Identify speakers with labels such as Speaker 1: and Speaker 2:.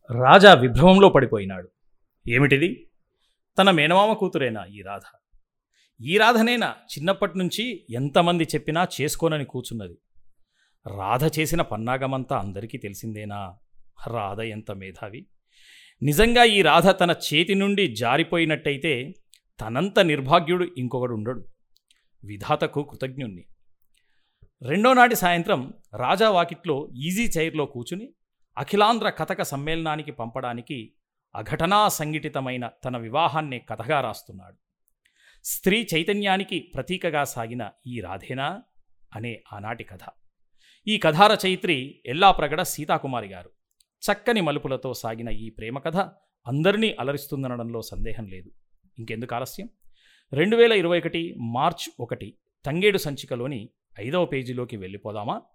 Speaker 1: రాజా విభ్రమంలో పడిపోయినాడు ఏమిటిది తన మేనమామ కూతురేనా ఈ రాధ ఈ రాధనేనా చిన్నప్పటి నుంచి ఎంతమంది చెప్పినా చేసుకోనని కూర్చున్నది రాధ చేసిన పన్నాగమంతా అందరికీ తెలిసిందేనా రాధ ఎంత మేధావి నిజంగా ఈ రాధ తన చేతి నుండి జారిపోయినట్టయితే తనంత నిర్భాగ్యుడు ఇంకొకడు ఉండడు విధాతకు కృతజ్ఞుణ్ణి రెండో నాటి సాయంత్రం రాజా వాకిట్లో ఈజీ చైర్లో కూచుని అఖిలాంధ్ర కథక సమ్మేళనానికి పంపడానికి అఘటనా సంఘటితమైన తన వివాహాన్ని కథగా రాస్తున్నాడు స్త్రీ చైతన్యానికి ప్రతీకగా సాగిన ఈ రాధేనా అనే ఆనాటి కథ ఈ కథా రచయిత్రి ఎల్లాప్రగడ సీతాకుమారి గారు చక్కని మలుపులతో సాగిన ఈ ప్రేమ కథ అందరినీ అలరిస్తుందనడంలో సందేహం లేదు ఇంకెందుకు ఆలస్యం రెండు వేల ఇరవై ఒకటి మార్చ్ ఒకటి తంగేడు సంచికలోని ఐదవ పేజీలోకి వెళ్ళిపోదామా